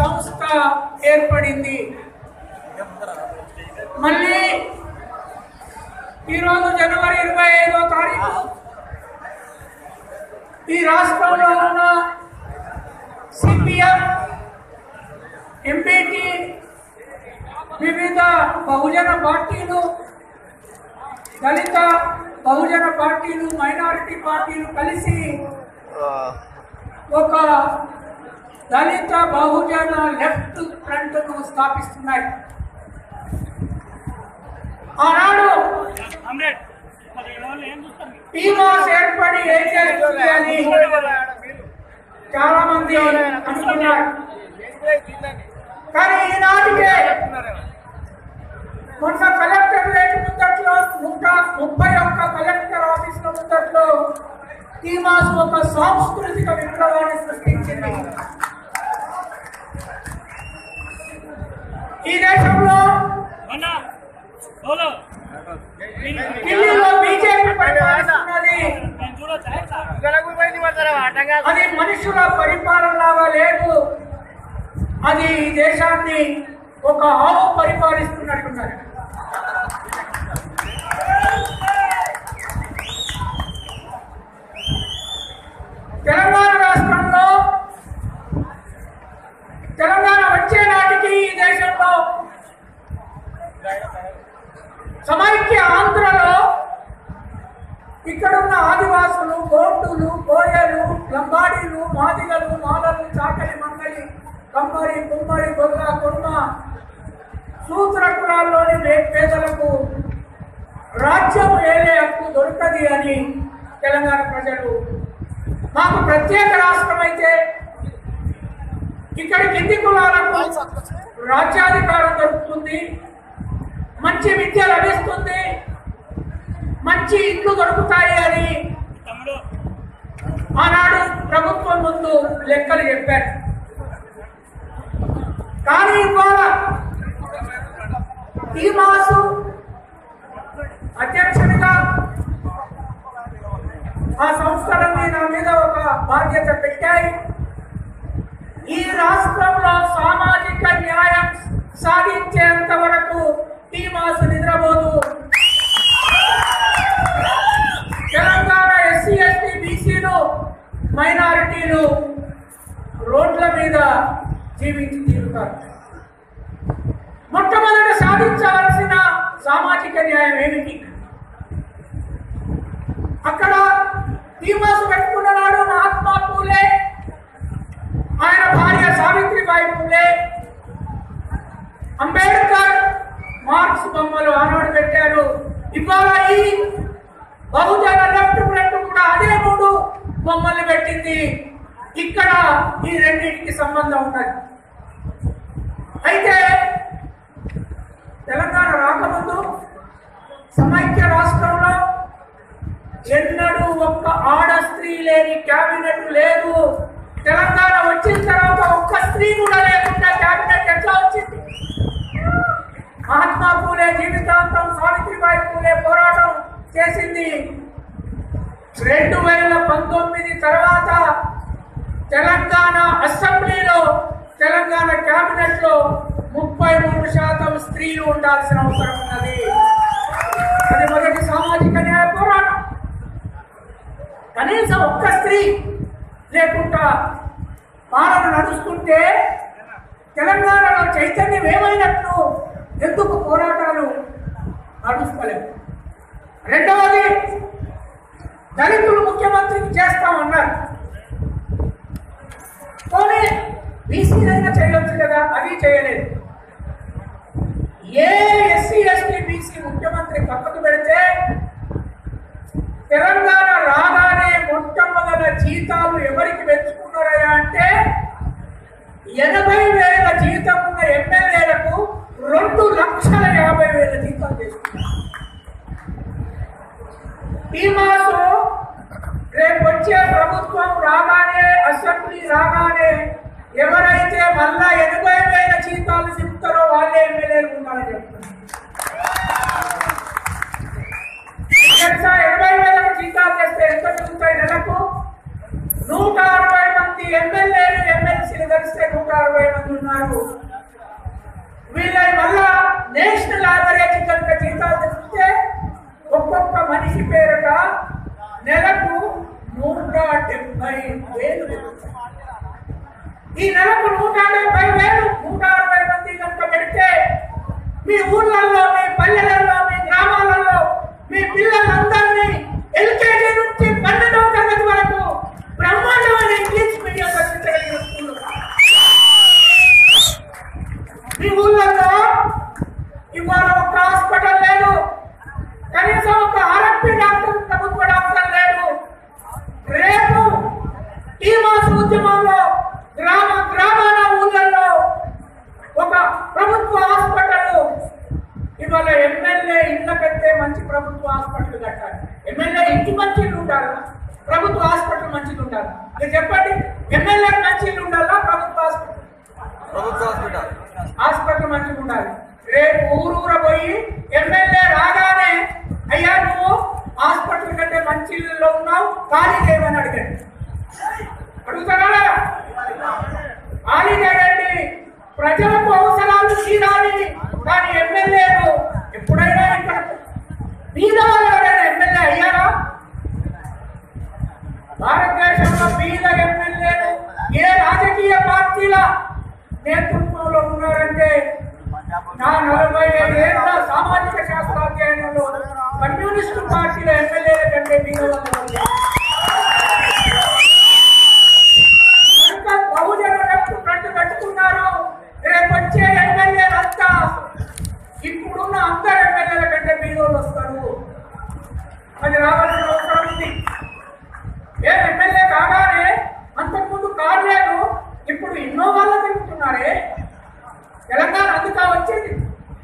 సంస్థ ఏర్పడింది మళ్ళీ ఈరోజు జనవరి ఇరవై ఐదో తారీఖు ఈ రాష్ట్రంలో ఉన్న సిపిఎం ఎంపీటీ వివిధ బహుజన పార్టీలు దళిత బహుజన పార్టీలు మైనారిటీ పార్టీలు కలిసి ఒక దళిత బహుజన లెఫ్ట్ ఫ్రంట్ ను స్థాపిస్తున్నాయి ఆనాడు టీమాస్ ఏర్పడి ఏం చేస్తుంది అని చాలా మంది అనుకున్నారు కానీ ఈనాటికే మొన్న కలెక్టర్ రేటు ముందట్లో నూట ముప్పై ఒక్క కలెక్టర్ ఆఫీసుల ముందట్లో టీమాస్ ఒక సాంస్కృతిక విప్లవాన్ని సృష్టించింది ఈ దేశంలో ఢిల్లీలో బీజేపీ పరిపాలిస్తున్నది అది మనుషుల పరిపాలన లాగా లేదు అది ఈ దేశాన్ని ఒక ఆవు పరిపాలిస్తున్నట్టున్నది తెలంగాణ రాష్ట్రంలో తెలంగాణ వచ్చే నాటికి ఈ దేశంలో సమైక్య ఆంధ్రలో ఇక్కడున్న ఆదివాసులు గోండులు కోయలు లంబాడీలు మాదిగలు మాలలు చాకలి మంగళి కమ్మరి కుమ్మరి గొల్ల కొమ్మ సూత్ర కులాల్లోని పే- పేదలకు రాజ్యం ఏలే హక్కు దొరకది అని తెలంగాణ ప్రజలు మాకు ప్రత్యేక రాష్ట్రం అయితే ఇక్కడ కింది కులాలకు రాజ్యాధికారం దొరుకుతుంది మంచి విద్య లభిస్తుంది మంచి ఇండ్లు దొరుకుతాయి అని ఆనాడు ప్రభుత్వం ముందు లెక్కలు చెప్పారు కానీ ఇవాళ ఈ మాసు అధ్యక్షుడిగా ఆ సంస్థలన్నీ నా మీద ఒక బాధ్యత పెట్టాయి ఈ రాష్ట్రంలో సామాజిక న్యాయం సాధించేంత వరకు ఈ మాసు నిద్రపోదు తెలంగాణ ఎస్సీ ఎస్టీ బీసీలు మైనారిటీలు రోడ్ల మీద జీవించి తీరుతారు మొట్టమొదట సాధించవలసిన సామాజిక న్యాయం ఏమిటి అక్కడ టీమాసు పెట్టుకున్నవాడు మహాత్మా పూలే ఆయన భార్య సావిత్రిబాయి పూలే అంబేద్కర్ మార్క్స్ బొమ్మలు ఆనాడు పెట్టారు ఇవాళ ఈ బహుజన లెఫ్ట్ ఫ్రంట్ కూడా అదే మూడు బొమ్మల్ని పెట్టింది ఇక్కడ ఈ రెండింటికి సంబంధం ఉన్నది అయితే తెలంగాణ రాకముందు సమైక్య రాష్ట్రంలో ఎన్నడూ ఒక్క ఆడ స్త్రీ లేని క్యాబినెట్ లేదు తెలంగాణ వచ్చిన తర్వాత ఒక్క స్త్రీ కూడా లేకుండా క్యాబినెట్ ఎట్లా వచ్చింది మహాత్మా పూలే జీవితాంతం సావిత్రిబాయి పూలే పోరాటం చేసింది రెండు వేల పంతొమ్మిది తర్వాత తెలంగాణ అసెంబ్లీలో తెలంగాణ కేబినెట్ లో ముప్పై మూడు శాతం స్త్రీలు ఉండాల్సిన అవసరం ఉన్నది అది మొదటి సామాజిక న్యాయ పోరాటం కనీసం ఒక్క స్త్రీ లేకుండా పాలన నడుస్తుంటే తెలంగాణలో చైతన్యం ఏమైనట్లు ఎందుకు పోరాటాలు నడుస్తలేవు రెండవది దళితులు ముఖ్యమంత్రికి చేస్తామన్నారు పోనీ బీసీలైనా చేయొచ్చు కదా అది చేయలేదు ఏ ఎస్సీ ఎస్టీ బీసీ ముఖ్యమంత్రి పక్కకు పెడితే తెలంగాణ రాగానే మొట్టమొదట జీతాలు ఎవరికి పెంచుకున్నారయ్యా అంటే ఎనభై వేల జీతం ఉన్న ఎమ్మెల్యేలకు రెండు లక్షల యాభై వేల జీతాలు చేసుకున్నారు ఈ మాసం రేపు వచ్చే ప్రభుత్వం రాగానే అసెంబ్లీ రాగానే ఎవరైతే మళ్ళా ఎనభై వేల జీతాలు చెప్తారో వాళ్ళే ఎమ్మెల్యేలు ఉన్నారని చెప్తున్నారు తెలుసా ఎనభై వేలకు జీతాలు చేస్తే ఎంత మిగులుతాయి నెలకు నూట అరవై మంది ఎమ్మెల్యేలు ఎమ్మెల్సీలు కలిస్తే నూట అరవై మంది ఉన్నారు ఈ నెలకు నూట డెబ్బై వేలు నూట అరవై మంది కనుక పెడితే మీ ఊర్లలో మీ పల్లెలలో మీ గ్రామాలలో మీ పిల్లలందరినీ ఎల్కేజీ నుంచి పన్నెండవ తరగతి వరకు బ్రహ్మాండమైన ఇంగ్లీష్ మీడియం చదివించగలిగిన స్కూల్ మీ ఊళ్ళల్లో ఇవాళ ఒక హాస్పిటల్ లేదు కనీసం ఒక ఆర్ఎంపీ డాక్టర్ ప్రభుత్వ డాక్టర్ లేదు రేపు ఈ మాస ఉద్యమంలో గ్రామ గ్రామాల ఊళ్ళల్లో ఒక ప్రభుత్వ హాస్పిటల్ ఇవాళ ఎమ్మెల్యే ఇళ్ళ కంటే మంచి ప్రభుత్వ హాస్పిటల్ కట్టాలి ఎమ్మెల్యే ఇంటి మంచి ఇల్లు ఉండాలా ప్రభుత్వ హాస్పిటల్ మంచిది ఉండాలి మీరు చెప్పండి ఎమ్మెల్యే మంచి ఇల్లు ఉండాలా ప్రభుత్వ హాస్పిటల్ ప్రభుత్వ హాస్పిటల్ హాస్పిటల్ మంచిగా ఉండాలి రేపు ఊరూర పోయి ఎమ్మెల్యే రాగానే అయ్యా నువ్వు హాస్పిటల్ కంటే మంచి ఇల్లులో ఉన్నావు ఖాళీ చేయమని అడగండి అడుగుతారా లేదా? ఖాళీ చేయండి ప్రజలకు అవసరాలు తీరాలి కానీ ఎమ్మెల్యేలు ఎప్పుడైనా ఇక్కడ మీద వాళ్ళు ఎవరైనా ఎమ్మెల్యే అయ్యారా భారతదేశంలో బీద ఎమ్మెల్యేలు ఏ రాజకీయ పార్టీల నేతృత్వంలో ఉన్నారంటే నా నలభై ఐదేళ్ల సామాజిక శాస్త్రాధ్యయనంలో కమ్యూనిస్టు పార్టీల ఎమ్మెల్యేల కంటే బీద వాళ్ళు ఎవరు లేరు. కనుక బహుజనులకు కంటు కట్టుకున్నారు రేపు వచ్చే ఎమ్మెల్యేలంతా ఇప్పుడున్న అందరు ఎమ్మెల్యేల కంటే బీదోళ్ళు వస్తారు అది రావాల్సిన అవసరం ఉంది ఏ ఎమ్మెల్యే కాగానే అంతకుముందు కార్ లేదు ఇప్పుడు ఇన్నోవాలో తిరుగుతున్నారే తెలంగాణ అందుకా వచ్చింది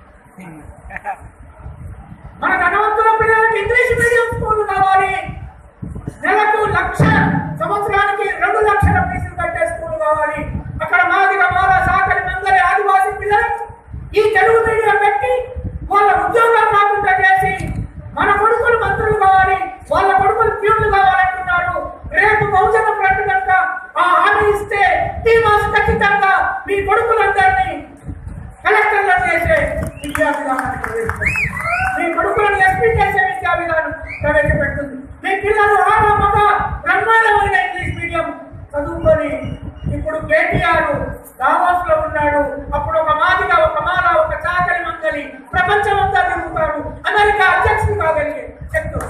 మన ధనవంతుల పిల్లలకి ఇంగ్లీష్ మీడియం స్కూల్ కావాలి నెలకు లక్ష సంవత్సరానికి రెండు లక్షల ఫీజులు కట్టే స్కూల్ కావాలి అక్కడ మాదిగ మాల సాకరి మందరి ఆదివాసీ పిల్లలు ఈ తెలుగు మీడియం పెట్టి వాళ్ళ ఉద్యోగాలు రాకుండా చేసి మన కొడుకులు మంత్రులు కావాలి వాళ్ళ కొడుకులు ప్యూన్లు కావాలంటున్నారు రేపు బహుజన ఫ్రంట్ కనుక ఆ హామీ ఇస్తే టీమాస్ ఖచ్చితంగా మీ కొడుకులందరినీ కలెక్టర్లు చేసే విద్యా విధానాన్ని ప్రవేశపెడుతుంది మీ కొడుకులను ఎస్పీ చేసే విద్యా విధానం ప్రవేశపెడుతుంది మీ పిల్లలు ఆడ మగ బ్రహ్మాండమైన ఇంగ్లీష్ మీడియం చదువుకొని ఇప్పుడు కేటీఆర్ దావాస్ లో ఉన్నాడు అప్పుడు ఒక మాదిగా ఒక మాల ఒక చాకలి మంగలి ప్రపంచం అంతా తిరుగుతాడు అమెరికా అధ్యక్షుడు కాగలిగే శక్తులు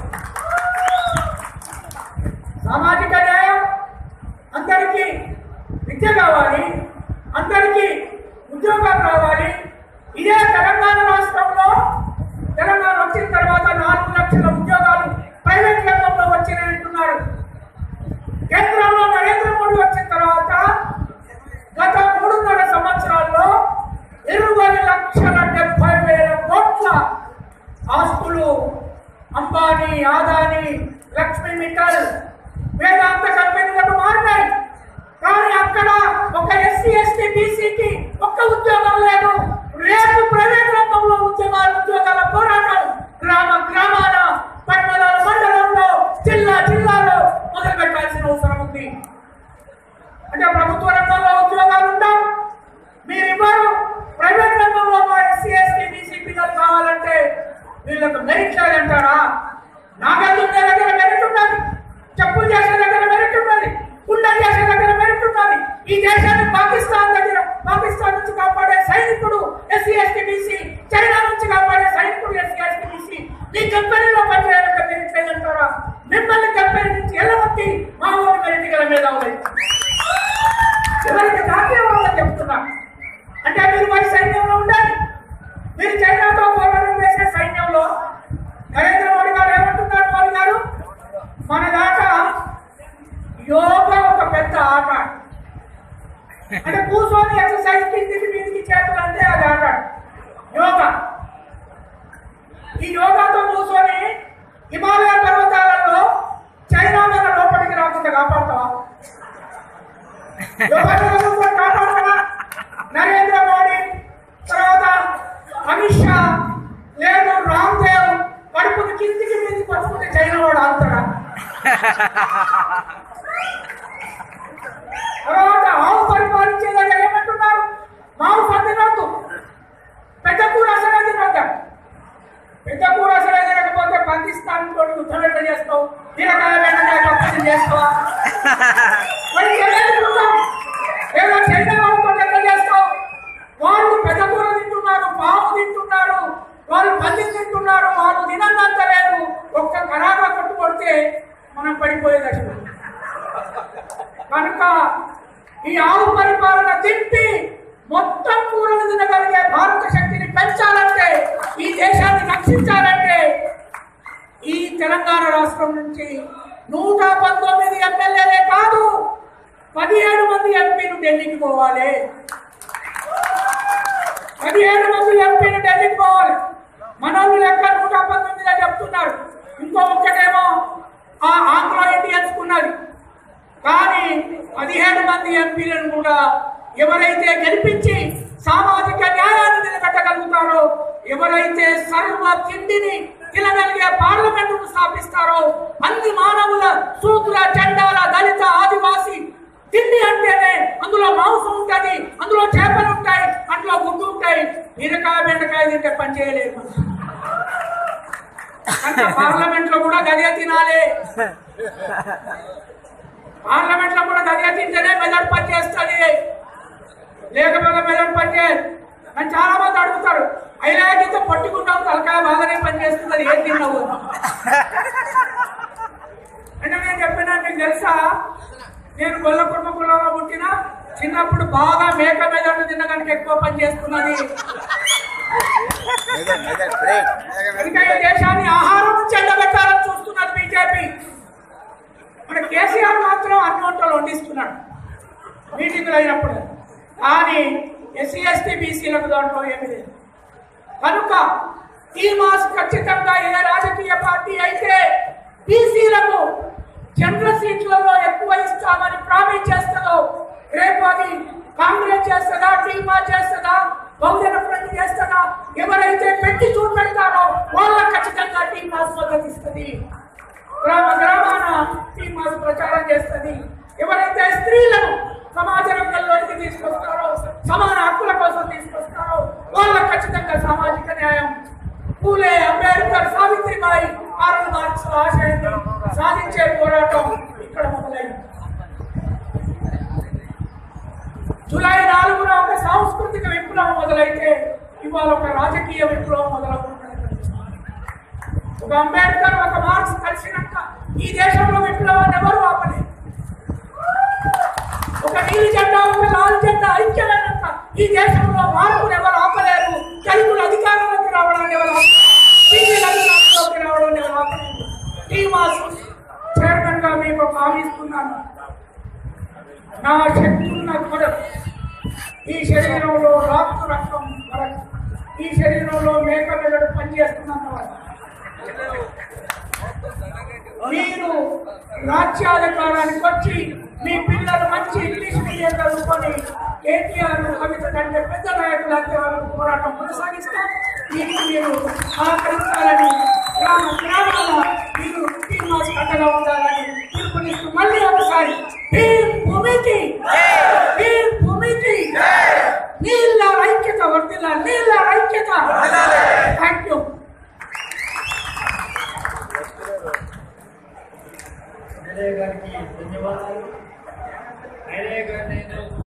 సామాజిక న్యాయం అందరికీ విద్య కావాలి అందరికీ ఉద్యోగాలు రావాలి ఇదే తెలంగాణ రాష్ట్రంలో తెలంగాణ వచ్చిన తర్వాత నాలుగు లక్షల ఉద్యోగాలు ప్రైవేట్ రంగంలో వచ్చినాయి అంటున్నారు కేంద్రంలో నరేంద్ర మోడీ వచ్చిన తర్వాత గత మూడున్నర సంవత్సరాల్లో ఇరవై లక్షల డెబ్బై వేల కోట్ల ఆస్తులు అంబానీ ఆదాని లక్ష్మీ మిట్టల్ వేదాంత కంపెనీలకు మారినాయి కానీ అక్కడ ఒక ఎస్సీ ఎస్టీ బీసీకి ఒక్క ఉద్యోగం లేదు రేపు ప్రైవేట్ రంగంలో ఉద్యోగాలు ఉద్యోగాల పోరాటం గ్రామ గ్రామాల పట్టణాల మండలంలో జిల్లా జిల్లాలో మొదలు పెట్టాల్సిన అవసరం ఉంది అంటే ప్రభుత్వ రంగంలో ఉద్యోగాలు ఉండవు మీరు ఇవ్వరు ప్రైవేట్ రంగంలో ఎస్సీ ఎస్టీ బీసీ పిల్లలు కావాలంటే వీళ్ళకు మెరిట్ లేదంటారా నాగల్లుండే దగ్గర మెరిట్ ఉన్నది చెప్పులు చేసే దగ్గర మెరిట్ ఉన్నది కుండలు చేసే దగ్గర మెరిట్ ఉన్నది ఈ దేశాన్ని పాకిస్తాన్ దగ్గర పాకిస్తాన్ నుంచి కాపాడే సైనికుడు ఎస్సీ ఎస్టీ బీసీ చైనా నుంచి కాపాడే సైనికుడు ఎస్సీ ఎస్టీ బీసీ నీ కంపెనీలో పనిచేయాలంటే మెరిట్ లేదంటారా మిమ్మల్ని కంపెనీ నుంచి ఎల్లవత్తి మా ఊరి మెరిట్ గల మీద ఎవరికి జాతీయ వాళ్ళకి చెప్తున్నా అంటే మీరు మరి సైన్యంలో ఉండాలి మీరు చైనాతో పోరాటం చేసే సైన్యంలో నరేంద్ర మోడీ గారు ఏమంటున్నారు మోడీ గారు మన దాకా యోగా ఒక పెద్ద ఆట అంటే కూర్చొని ఎక్సర్సైజ్ కిందికి మీదికి చేతులు అంటే అది ఆట యోగా ఈ యోగాతో కూర్చొని హిమాలయ పర్వతాలలో చైనా మీద లోపలికి రాకుండా కాపాడుతావా యోగాతో కూర్చొని కాపాడుతావా నరేంద్ర మోడీ తర్వాత అమిత్ షా లేదు రామ్ దేవ్ కడుపుని కిందికి మీదికి పట్టుకుంటే చైనా వాడు ఆగుతాడా తర్వాత ఆవు పరిపాలించే దగ్గర ఏమంటున్నారు మావు పందినొద్దు పెద్ద కూర అసలే తినొద్దు పెద్ద కూర అసలే తినకపోతే పాకిస్తాన్ తోటి యుద్ధం ఎట్లా చేస్తావు బీరకాయ బెండకాయ పచ్చడి చేస్తావా మరి ఎలా తింటాం? ఏదో చైనా మనం పడిపోయే దశలో కనుక ఈ ఆవు పరిపాలన తిప్పి మొత్తం కూరలు తినగలిగే భారత శక్తిని పెంచాలంటే ఈ దేశాన్ని రక్షించాలంటే ఈ తెలంగాణ రాష్ట్రం నుంచి నూట పంతొమ్మిది ఎమ్మెల్యేలే కాదు పదిహేడు మంది ఎంపీలు ఢిల్లీకి పోవాలి పదిహేడు మంది ఎంపీలు ఢిల్లీకి పోవాలి మనోళ్ళు లెక్క నూట పంతొమ్మిదిగా చెప్తున్నారు ఇంకో ఒక్కటేమో ఆ ఆంధ్ర ఇండియన్స్ ఉన్నది కానీ పదిహేడు మంది ఎంపీలను కూడా ఎవరైతే గెలిపించి సామాజిక న్యాయాన్ని నిలబెట్టగలుగుతారో ఎవరైతే సర్వ తిండిని తినగలిగే పార్లమెంటును స్థాపిస్తారో అన్ని మానవుల శూద్ర చండాల దళిత ఆదివాసి తిండి అంటేనే అందులో మాంసం ఉంటుంది అందులో చేపలు ఉంటాయి అందులో గుడ్డు ఉంటాయి బీరకాయ బెండకాయ తింటే పని చేయలేదు మనం. కనుక పార్లమెంట్ లో కూడా గదే తినాలి పార్లమెంట్ లో కూడా గదే తింటేనే మెదడు పని చేస్తుంది లేకపోతే మెదడు పని చేయదు నన్ను చాలా మంది అడుగుతారు అయినా అయితే పట్టుకుంటాం తలకాయ బాగానే పని చేస్తుంది ఏం తిన్నావు అంటే నేను చెప్పినా నీకు తెలుసా నేను గొల్ల కుటుంబంలో పుట్టిన చిన్నప్పుడు బాగా మేక మెదడు తినడానికి ఎక్కువ పని చేస్తున్నది మెదక్ మెదక్ బ్రేక్ అందుకే ఈ దేశాన్ని ఆహారం నుంచి ఎండబెట్టాలని చూస్తున్నది బీజేపీ మన కేసీఆర్ మాత్రం అన్ని వంటలు వండిస్తున్నాడు మీటింగ్లు అయినప్పుడు కానీ ఎస్సీ ఎస్టీ బీసీలకు దాంట్లో ఏమీ లేదు కనుక ఈ మాస్ ఖచ్చితంగా ఏ రాజకీయ పార్టీ అయితే బీసీలకు జనరల్ సీట్లలో ఎక్కువ ఇస్తామని ప్రామిస్ చేస్తుందో రేపు అది కాంగ్రెస్ చేస్తుందా టీమా చేస్తుందా బహుజన ఫ్రంట్ చేస్తుందా ఎవరైతే పెట్టి చూపెడతారో వాళ్ళకి ఖచ్చితంగా టీమాస్ మద్దతు ఇస్తుంది గ్రామ గ్రామాన టీమాస్ ప్రచారం చేస్తుంది ఎవరైతే స్త్రీలను సమాజ రంగంలోకి తీసుకొస్తారో సమాన హక్కుల కోసం తీసుకొస్తారో వాళ్ళకి ఖచ్చితంగా సామాజిక న్యాయం పూలే అంబేద్కర్ సావిత్రిబాయి ఆరల్ మార్క్స్ ఆశయాన్ని సాధించే పోరాటం ఇక్కడ మొదలైంది జూలై నాలుగున ఒక సాంస్కృతిక విప్లవం మొదలైతే ఇవాళ ఒక రాజకీయ విప్లవం మొదలవుతుంది ఒక అంబేద్కర్ ఒక మార్క్స్ కలిసినాక ఈ దేశంలో విప్లవాన్ని ఎవరు ఆపలేదు ఒక నీలి జెండా ఒక లాల్ జెండా ఐక్యమైనాక ఈ దేశంలో మార్పులు ఎవరు ఆపలేరు దళితులు అధికారంలోకి రావడాన్ని ఎవరు ఆపలేరు బీసీలు అధికారంలోకి రావడాన్ని ఎవరు ఆపలేరు ఈ మాసం చైర్మన్ గా మీకు భావిస్తున్నాను నా శక్తి ఉన్న కొరకు ఈ శరీరంలో రాక్తు రక్తం వరకు ఈ శరీరంలో మేక మెదడు పనిచేస్తున్నంత వరకు మీరు రాజ్యాధికారానికి వచ్చి మీ పిల్లలు మంచి ఇంగ్లీష్ మీడియం చదువుకొని కేటీఆర్ కవిత కంటే పెద్ద నాయకులు అంటే వాళ్ళకు పోరాటం కొనసాగిస్తాం దీనికి మీరు సహకరించాలని గ్రామ గ్రామాల మీరు టీమాస్ కట్టగా ఉండాలని పిలుపునిస్తూ మళ్ళీ ఒకసారి భీమ్ భూమికి భీమ్ భూమికి నీళ్ళ ఐక్యత వర్తిల్ల నీళ్ళ ఐక్యత థ్యాంక్ యూ ఎమ్మెల్యే గారికి ధన్యవాదాలు ఆయన గారు నేను